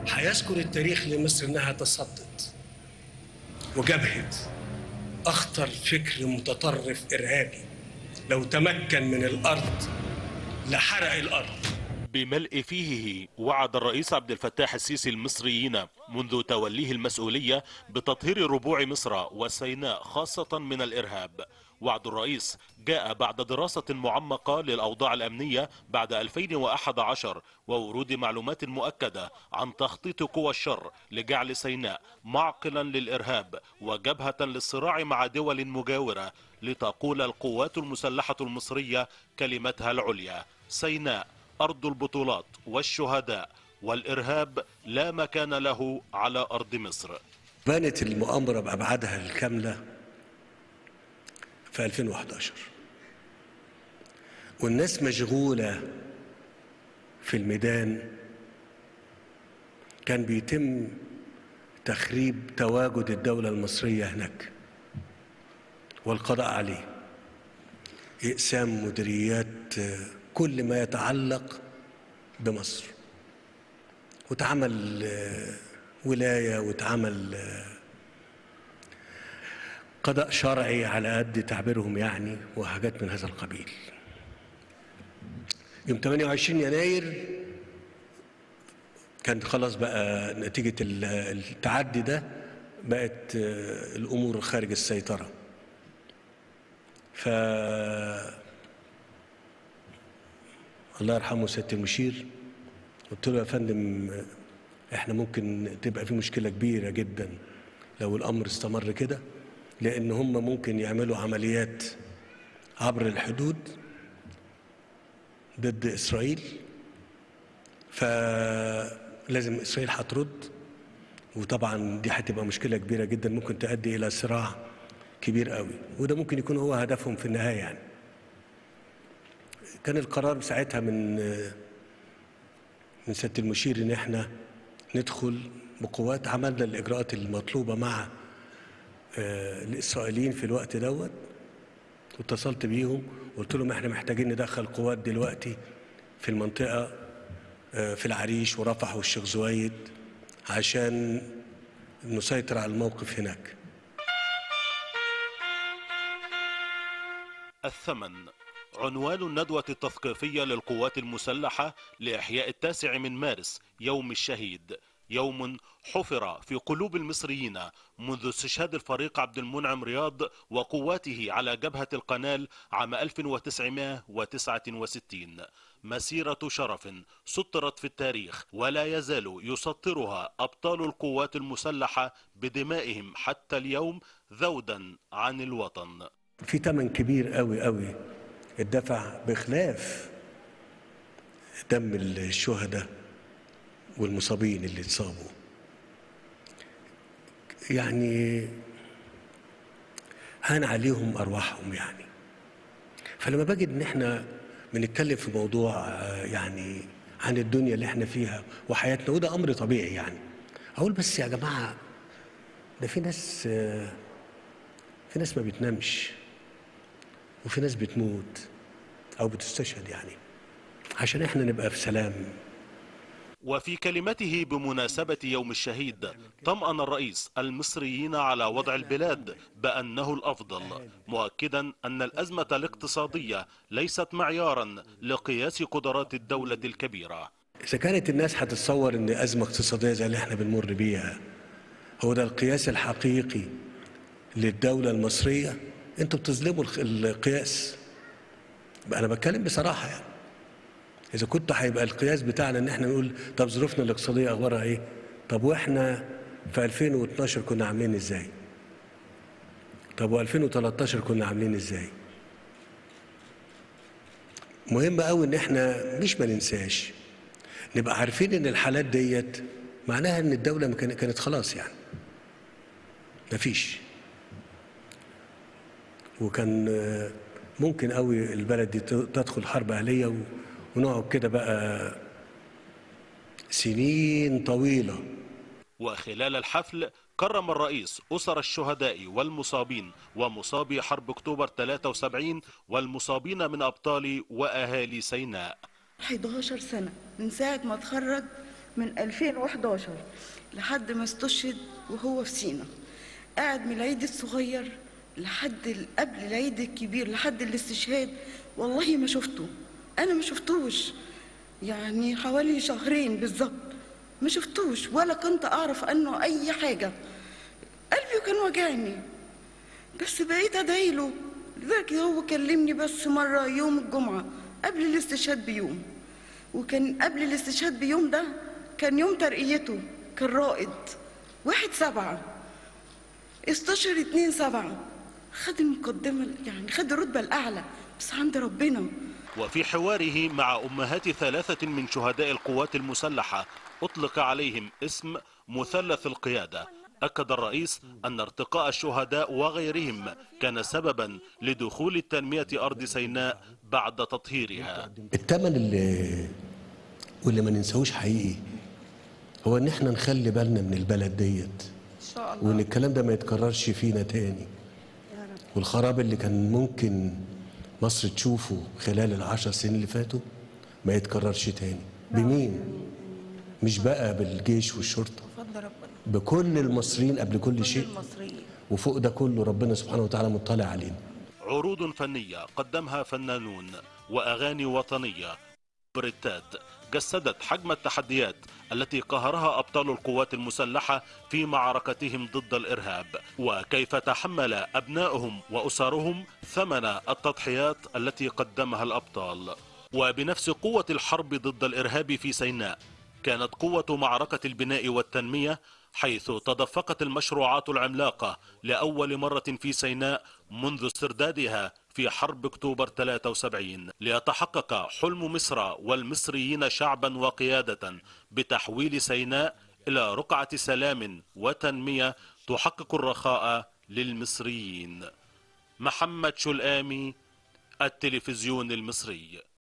هيذكر التاريخ لمصر انها تصدت وجبهت اخطر فكر متطرف ارهابي لو تمكن من الارض لحرق الارض بملء فيهه وعد الرئيس عبد الفتاح السيسي المصريين منذ توليه المسؤولية بتطهير ربوع مصر وسيناء خاصة من الإرهاب وعد الرئيس جاء بعد دراسة معمقة للأوضاع الأمنية بعد 2011 وورود معلومات مؤكدة عن تخطيط قوى الشر لجعل سيناء معقلا للإرهاب وجبهة للصراع مع دول مجاورة لتقول القوات المسلحة المصرية كلمتها العليا سيناء أرض البطولات والشهداء والإرهاب لا مكان له على أرض مصر بانت المؤامرة بأبعادها الكاملة في 2011 والناس مشغولة في الميدان كان بيتم تخريب تواجد الدولة المصرية هناك والقضاء عليه إقسام مديريات كل ما يتعلق بمصر واتعمل ولاية واتعمل قضاء شرعي على قد تعبيرهم يعني وحاجات من هذا القبيل يوم 28 يناير كان خلاص بقى نتيجة التعدي ده بقت الأمور خارج السيطرة ف الله يرحمه سيادة المشير قلت له يا فندم احنا ممكن تبقى في مشكلة كبيرة جدا لو الأمر استمر كده لأن هم ممكن يعملوا عمليات عبر الحدود ضد إسرائيل فلازم إسرائيل هترد وطبعا دي هتبقى مشكلة كبيرة جدا ممكن تؤدي إلى صراع كبير قوي وده ممكن يكون هو هدفهم في النهاية يعني كان القرار ساعتها من من سياده المشير ان احنا ندخل بقوات عملنا الاجراءات المطلوبه مع الاسرائيليين في الوقت دوت واتصلت بيهم قلت لهم احنا محتاجين ندخل قوات دلوقتي في المنطقه في العريش ورفح والشيخ زويد عشان نسيطر على الموقف هناك الثمن عنوان الندوة التثقيفية للقوات المسلحة لإحياء التاسع من مارس يوم الشهيد يوم حفر في قلوب المصريين منذ استشهاد الفريق عبد المنعم رياض وقواته على جبهة القنال عام 1969 مسيرة شرف سطرت في التاريخ ولا يزال يسطرها أبطال القوات المسلحة بدمائهم حتى اليوم ذودا عن الوطن في ثمن كبير قوي قوي اتدفع بخلاف دم الشهداء والمصابين اللي اتصابوا يعني هان عليهم ارواحهم يعني فلما بجد ان احنا بنتكلم في موضوع يعني عن الدنيا اللي احنا فيها وحياتنا وده امر طبيعي يعني اقول بس يا جماعه ده في ناس في ناس ما بتنامش وفي ناس بتموت او بتستشهد يعني عشان احنا نبقى في سلام وفي كلمته بمناسبة يوم الشهيد طمأن الرئيس المصريين على وضع البلاد بأنه الأفضل مؤكدا أن الأزمة الاقتصادية ليست معيارا لقياس قدرات الدولة الكبيرة إذا كانت الناس هتتصور إن أزمة اقتصادية زي اللي احنا بنمر بيها هو ده القياس الحقيقي للدولة المصرية انتوا بتظلموا القياس انا بتكلم بصراحه يعني اذا كنت هيبقى القياس بتاعنا ان احنا نقول طب ظروفنا الاقتصاديه اخبارها ايه طب واحنا في 2012 كنا عاملين ازاي طب و2013 كنا عاملين ازاي مهم قوي ان احنا مش ما ننساش نبقى عارفين ان الحالات ديت معناها ان الدوله كانت خلاص يعني مفيش وكان ممكن قوي البلد دي تدخل حرب اهليه ونقعد كده بقى سنين طويله وخلال الحفل كرم الرئيس أسر الشهداء والمصابين ومصابي حرب أكتوبر 73 والمصابين من أبطال وأهالي سيناء 11 سنة من ساعة ما اتخرج من 2011 لحد ما استشهد وهو في سينا قاعد من العيد الصغير لحد ال- قبل العيد الكبير لحد الاستشهاد والله ما شفته انا ما شفتوش يعني حوالي شهرين بالظبط ما شفتوش ولا كنت اعرف عنه اي حاجه قلبي كان واجعني بس بقيت ادعي له لذلك هو كلمني بس مره يوم الجمعه قبل الاستشهاد بيوم وكان قبل الاستشهاد بيوم ده كان يوم ترقيته كان رائد واحد سبعة استشهد اتنين سبعة خد المقدمة يعني خد الرتبة الأعلى بس عند ربنا وفي حواره مع أمهات ثلاثة من شهداء القوات المسلحة أطلق عليهم اسم مثلث القيادة أكد الرئيس أن ارتقاء الشهداء وغيرهم كان سببا لدخول التنمية أرض سيناء بعد تطهيرها التمن اللي واللي ما ننساهوش حقيقي هو ان احنا نخلي بالنا من البلد ديت إن شاء الله وان الكلام ده ما يتكررش فينا تاني يا رب والخراب اللي كان ممكن مصر تشوفه خلال العشر سنين اللي فاتوا ما يتكررش تاني بمين مش بقى بالجيش والشرطة فضل ربنا بكل المصريين قبل كل كل شيء المصريين وفوق ده كله ربنا سبحانه وتعالى مطلع علينا عروض فنية قدمها فنانون وأغاني وطنية بريتات جسدت حجم التحديات التي قهرها أبطال القوات المسلحة في معركتهم ضد الإرهاب وكيف تحمل أبنائهم وأسرهم ثمن التضحيات التي قدمها الأبطال وبنفس قوة الحرب ضد الإرهاب في سيناء كانت قوة معركة البناء والتنمية حيث تدفقت المشروعات العملاقة لأول مرة في سيناء منذ استردادها في حرب أكتوبر 73 ليتحقق حلم مصر والمصريين شعبا وقيادة بتحويل سيناء إلى رقعة سلام وتنمية تحقق الرخاء للمصريين محمد شلآمي التلفزيون المصري